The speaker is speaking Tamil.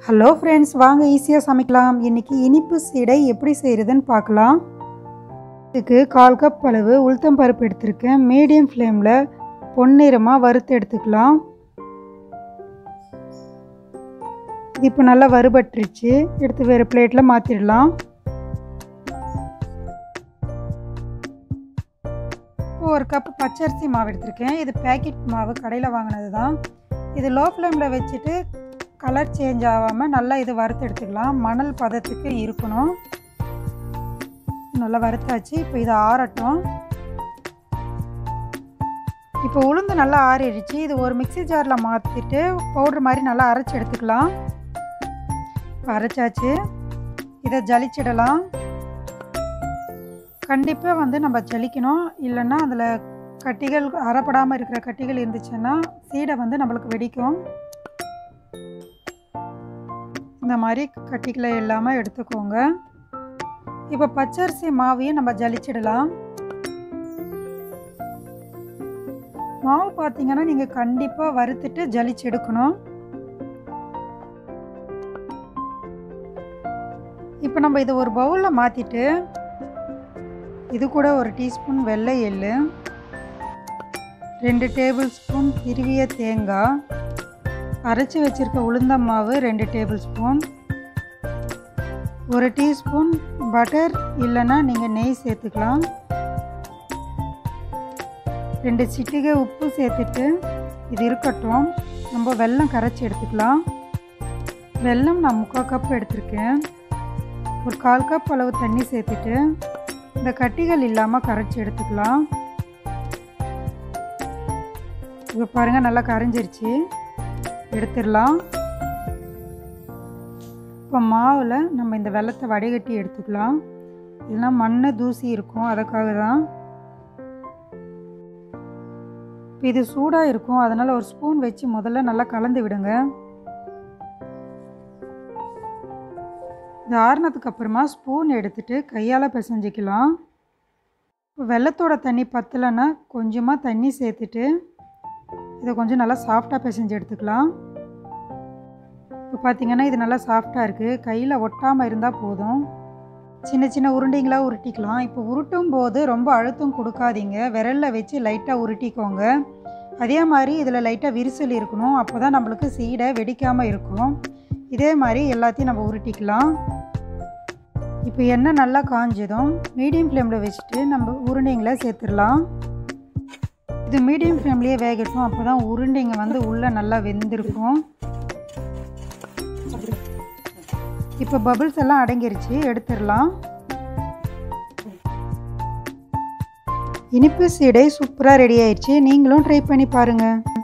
ஹலோ ஃப்ரெண்ட்ஸ் வாங்க ஈஸியாக சமைக்கலாம் இன்றைக்கி இனிப்பு சீடை எப்படி செய்கிறதுன்னு பார்க்கலாம் இதுக்கு கால் கப் அளவு உளுத்தம் பருப்பு எடுத்திருக்கேன் மீடியம் ஃப்ளேமில் பொன்னிறமாக வறுத்து எடுத்துக்கலாம் இது இப்போ நல்லா வறுபட்டுருச்சு எடுத்து வேறு பிளேட்டில் மாற்றிடலாம் இப்போ ஒரு கப்பு பச்சரிசி மாவு எடுத்திருக்கேன் இது பேக்கெட் மாவு கடையில் வாங்கினது தான் இது லோ ஃப்ளேமில் வச்சுட்டு கலர் சேஞ்ச் ஆகாமல் நல்லா இது வறுத்து எடுத்துக்கலாம் மணல் பதத்துக்கு இருக்கணும் நல்லா வறுத்தாச்சு இப்போ இது ஆறட்டும் இப்போ உளுந்து நல்லா ஆறிடுச்சு இது ஒரு மிக்சி ஜாரில் மாற்றிட்டு பவுட்ரு மாதிரி நல்லா அரைச்சி எடுத்துக்கலாம் இப்போ அரைச்சாச்சு இதை ஜலிச்சிடலாம் கண்டிப்பாக வந்து நம்ம ஜலிக்கணும் இல்லைன்னா அதில் கட்டிகள் அறப்படாமல் இருக்கிற கட்டிகள் இருந்துச்சுன்னா சீடை வந்து நம்மளுக்கு வெடிக்கும் இந்த மாதிரி கட்டிகளை இல்லாமல் எடுத்துக்கோங்க இப்போ பச்சரிசி மாவையும் நம்ம ஜலிச்சிடலாம் மாவு பார்த்தீங்கன்னா நீங்கள் கண்டிப்பாக வறுத்துட்டு ஜலிச்சு எடுக்கணும் இப்போ நம்ம இதை ஒரு பவுலில் மாற்றிட்டு இது கூட ஒரு டீஸ்பூன் வெள்ளை எள்ளு ரெண்டு டேபிள் ஸ்பூன் திருவிய தேங்காய் அரைச்சி வச்சுருக்க உளுந்தம் மாவு ரெண்டு டேபிள் ஸ்பூன் ஒரு டீஸ்பூன் பட்டர் இல்லைன்னா நீங்கள் நெய் சேர்த்துக்கலாம் ரெண்டு சிட்டிகை உப்பு சேர்த்துட்டு இது இருக்கட்டும் நம்ம வெல்லம் கரைச்சி எடுத்துக்கலாம் வெல்லம் நான் முக்கால் கப் எடுத்திருக்கேன் ஒரு கால் கப் அளவு தண்ணி சேர்த்துட்டு இந்த கட்டிகள் இல்லாமல் கரைச்சி எடுத்துக்கலாம் இப்போ பாருங்கள் நல்லா கரைஞ்சிருச்சு எடுத்துடலாம் இப்போ மாவில் நம்ம இந்த வெள்ளத்தை வடிகட்டி எடுத்துக்கலாம் இல்லைனா மண் தூசி இருக்கும் அதுக்காக தான் இப்போ இது சூடாக இருக்கும் அதனால் ஒரு ஸ்பூன் வச்சு முதல்ல நல்லா கலந்து விடுங்க இது ஆறுனதுக்கு அப்புறமா ஸ்பூன் எடுத்துட்டு கையால் பிசைஞ்சிக்கலாம் வெள்ளத்தோட தண்ணி பத்தலைன்னா கொஞ்சமாக தண்ணி சேர்த்துட்டு இதை கொஞ்சம் நல்லா சாஃப்டாக பிசைஞ்சு எடுத்துக்கலாம் இப்போ பார்த்தீங்கன்னா இது நல்லா சாஃப்டாக இருக்குது கையில் ஒட்டாமல் இருந்தால் போதும் சின்ன சின்ன உருண்டைங்களாக உருட்டிக்கலாம் இப்போ உருட்டும் போது ரொம்ப அழுத்தம் கொடுக்காதீங்க விரலில் வச்சு லைட்டாக உருட்டிக்கோங்க அதே மாதிரி இதில் லைட்டாக விரிசல் இருக்கணும் அப்போ தான் நம்மளுக்கு சீடை வெடிக்காமல் இருக்கும் இதே மாதிரி எல்லாத்தையும் நம்ம உருட்டிக்கலாம் இப்போ எண்ணெய் நல்லா காஞ்சதும் மீடியம் ஃப்ளேமில் வச்சுட்டு நம்ம உருண்டைங்களை சேர்த்துடலாம் இது மீடியம் ஃப்ளேம்லேயே வேகட்டும் அப்போ தான் உருண்டைங்க வந்து உள்ளே நல்லா வெந்திருக்கும் இப்போ பபிள்ஸ் எல்லாம் அடங்கிருச்சு எடுத்துடலாம் இனிப்பு சீடை சூப்பராக ரெடி ஆயிடுச்சு நீங்களும் ட்ரை பண்ணி பாருங்கள்